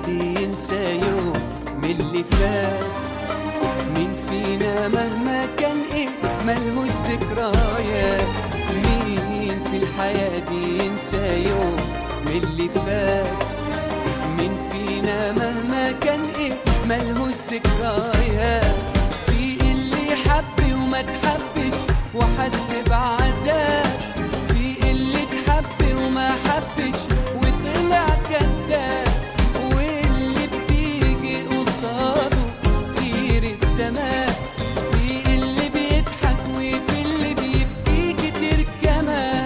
دي ينسى يوم من اللي فات مين فينا مهما كان ايه ملهوش ذكريات مين في الحياة دي ينسى يوم من اللي فات مين فينا مهما كان ايه ملهوش ذكريات في اللي حب وما تحبش وحس بعذاب في اللي تحب وما حبش وطلع كذاب واللي بتيجي قصاده سيرة زمان في اللي بيضحك وفي اللي بيبكي كتير كمان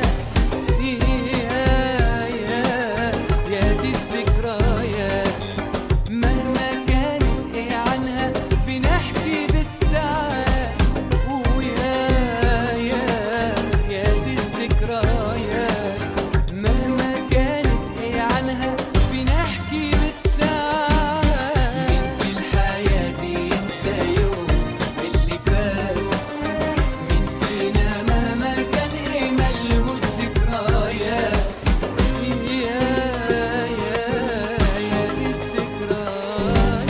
يا يا يا دي الذكريات مهما كانت ايه عنها بنحكي بالساعات ويا يا يا دي الذكريات مهما كانت ايه عنها بنحكي بالساعات مين في الحياة دي ينسى يوم اللي فات مين فينا مهما كان ايه ملهوش ذكريات يا يا يا دي الذكريات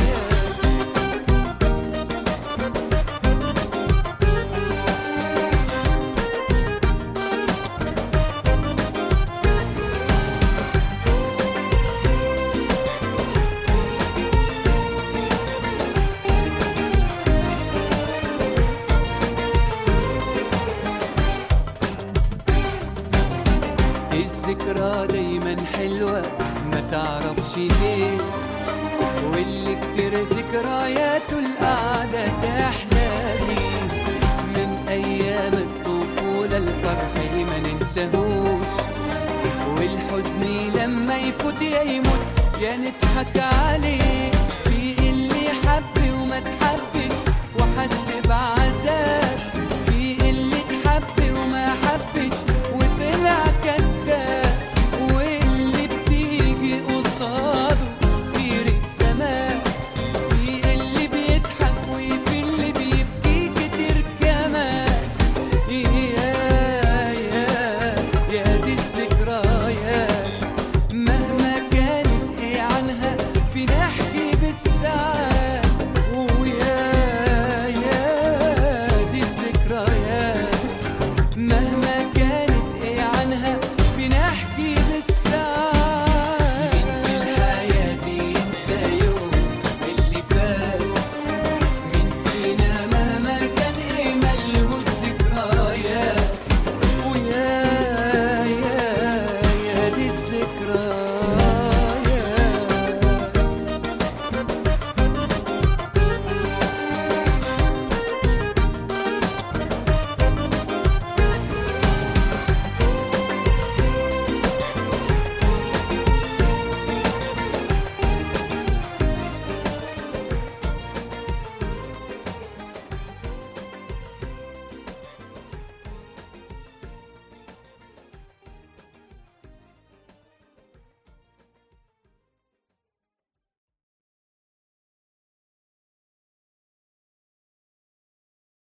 الذكرى دايما حلوة ما تعرفش ليه واللي كتير ذكرياته القعدة تحلى بيه من أيام الطفولة الفرح ما ننساهوش والحزن لما يفوت يا يموت يا نضحك عليه